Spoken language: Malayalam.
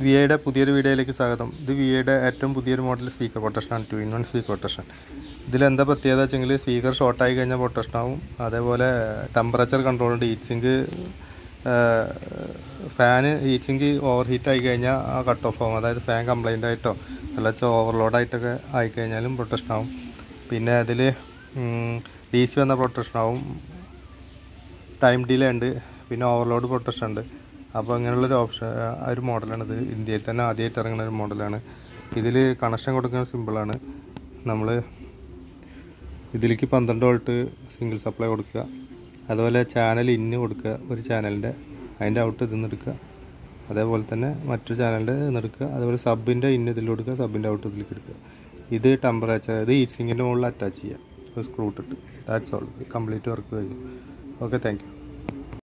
വി ഐയുടെ പുതിയൊരു വീഡിയോയിലേക്ക് സ്വാഗതം ഇത് വി ഐയുടെ ഏറ്റവും പുതിയൊരു മോഡൽ സ്പീക്കർ പൊട്ടഷനാണ് two in one speaker protection ഇതിലെന്താ പ്രത്യേകത വെച്ചെങ്കിൽ സ്പീക്കർ ഷോർട്ടായി കഴിഞ്ഞാൽ പൊട്ടഷൻ ആവും അതേപോലെ ടെമ്പറേച്ചർ കൺട്രോൾ ഉണ്ട് ഹീറ്റ് സിങ്ക് ഫാന് ഹീറ്റ് സിങ്ക് ഓവർ ഹീറ്റ് ആയി കഴിഞ്ഞാൽ ആ കട്ട് ഓഫ് ആവും അതായത് ഫാൻ കംപ്ലൈൻ്റ് ആയിട്ടോ അല്ല ഓവർലോഡ് ആയിട്ടൊക്കെ ആയിക്കഴിഞ്ഞാലും പ്രൊട്ടക്ഷൻ ആവും പിന്നെ അതിൽ ഡി സി വന്ന പ്രൊട്ടക്ഷൻ ആവും ടൈം ഡിലേ ഉണ്ട് പിന്നെ ഓവർലോഡ് പ്രൊട്ടക്ഷൻ ഉണ്ട് അപ്പോൾ ഇങ്ങനെയുള്ളൊരു ഓപ്ഷൻ ആ ഒരു മോഡലാണിത് ഇന്ത്യയിൽ തന്നെ ആദ്യമായിട്ട് ഇറങ്ങുന്ന ഒരു മോഡലാണ് ഇതിൽ കണക്ഷൻ കൊടുക്കുന്നത് സിമ്പിളാണ് നമ്മൾ ഇതിലേക്ക് പന്ത്രണ്ട് വോൾട്ട് സിംഗിൾ സപ്ലൈ കൊടുക്കുക അതുപോലെ ചാനൽ ഇന്ന് കൊടുക്കുക ഒരു ചാനലിൻ്റെ അതിൻ്റെ ഔട്ട് ഇതിൽ എടുക്കുക അതേപോലെ തന്നെ മറ്റൊരു ചാനലിൻ്റെ എടുക്കുക അതേപോലെ സബിൻ്റെ ഇന്ന് ഇതിൽ കൊടുക്കുക സബിൻ്റെ ഔട്ട് ഇതിലേക്ക് എടുക്കുക ഇത് ടെമ്പറേച്ചർ ഇത് ഹീറ്റ് സിങ്കിൻ്റെ മുകളിൽ അറ്റാച്ച് ചെയ്യുക സ്ക്രൂ ഇട്ടിട്ട് ദാറ്റ്സ് ഓൾ കംപ്ലീറ്റ് വർക്ക് കഴിഞ്ഞു ഓക്കെ താങ്ക് യു